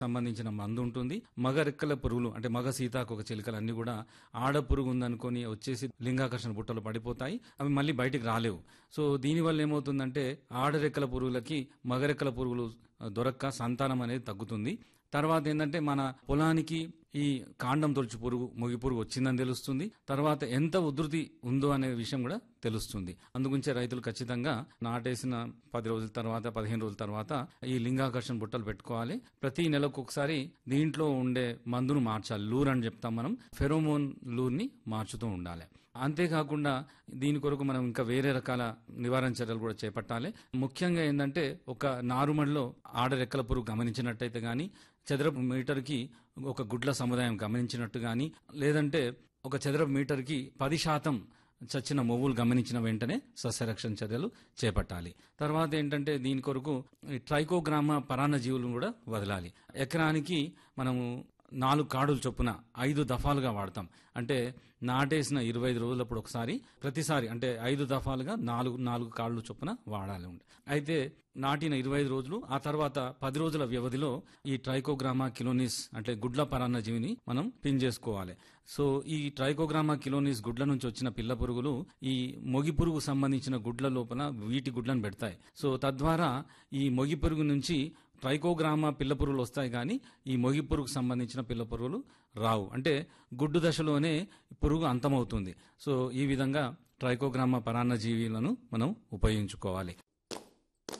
సంబంధించిన మందు ఉంటుంది మగ రెక్కల పురుగులు అంటే మగ సీతాకొక చిలుకలు అన్ని కూడా ఆడ పురుగు ఉందనుకొని వచ్చేసి లింగాకర్షణ బుట్టలు పడిపోతాయి అవి మళ్ళీ బయటికి రాలేవు సో దీనివల్ల ఏమవుతుందంటే ఆడ రెక్కల పురుగులకి మగ రెక్కల పురుగులు దొరక్క సంతానం అనేది తగ్గుతుంది తర్వాత ఏంటంటే మన పొలానికి ఈ కాండం తొలచు పురుగు మొగి పురుగు వచ్చిందని తెలుస్తుంది తర్వాత ఎంత ఉధృతి ఉందో అనే విషయం కూడా తెలుస్తుంది అందుగురించే రైతులు ఖచ్చితంగా నాటేసిన పది రోజుల తర్వాత పదిహేను రోజుల తర్వాత ఈ లింగాకర్షణ బుట్టలు పెట్టుకోవాలి ప్రతి నెలకు ఒకసారి దీంట్లో ఉండే మందును మార్చాలి లూర్ అని చెప్తాం మనం ఫెరోమోన్ లూర్ని మార్చుతూ ఉండాలి అంతేకాకుండా దీని కొరకు మనం ఇంకా వేరే రకాల నివారణ చర్యలు కూడా చేపట్టాలి ముఖ్యంగా ఏంటంటే ఒక నారుమడిలో ఆడ రెక్కల పురుగు గమనించినట్టయితే గాని చదరపు మీటర్కి ఒక గుడ్ల సముదాయం గమనించినట్టు గాని లేదంటే ఒక చదరపు మీటర్కి పది శాతం చచ్చిన మొవ్వులు గమనించిన వెంటనే సస్యరక్షణ చర్యలు చేపట్టాలి తర్వాత ఏంటంటే దీని కొరకు ఈ ట్రైకోగ్రామా పరాన్న జీవులను కూడా వదలాలి ఎకరానికి మనము నాలుగు కాడులు చొప్పున ఐదు దఫాలుగా వాడతాం అంటే నాటేసిన ఇరవై ఐదు రోజులప్పుడు ఒకసారి ప్రతిసారి అంటే ఐదు దఫాలుగా నాలుగు నాలుగు కాళ్ళు చొప్పున వాడాలి ఉండే అయితే నాటిన ఇరవై ఐదు రోజులు ఆ తర్వాత పది రోజుల వ్యవధిలో ఈ ట్రైకోగ్రామా కిలోనిస్ అంటే గుడ్ల పరాన్న జీవిని మనం పిన్ చేసుకోవాలి సో ఈ ట్రైకోగ్రామా కిలోనిస్ గుడ్ల నుంచి వచ్చిన పిల్ల పురుగులు ఈ మొగి పురుగు సంబంధించిన గుడ్ల లోపల వీటి గుడ్లను పెడతాయి సో తద్వారా ఈ మొగి పురుగు నుంచి ట్రైకోగ్రామా పిల్ల పురుగులు వస్తాయి కానీ ఈ మొగి పురుగుకు సంబంధించిన పిల్ల పురుగులు రావు అంటే గుడ్డు దశలోనే పురుగు అంతమవుతుంది సో ఈ విధంగా ట్రైకోగ్రామా పరాన్న జీవులను మనం ఉపయోగించుకోవాలి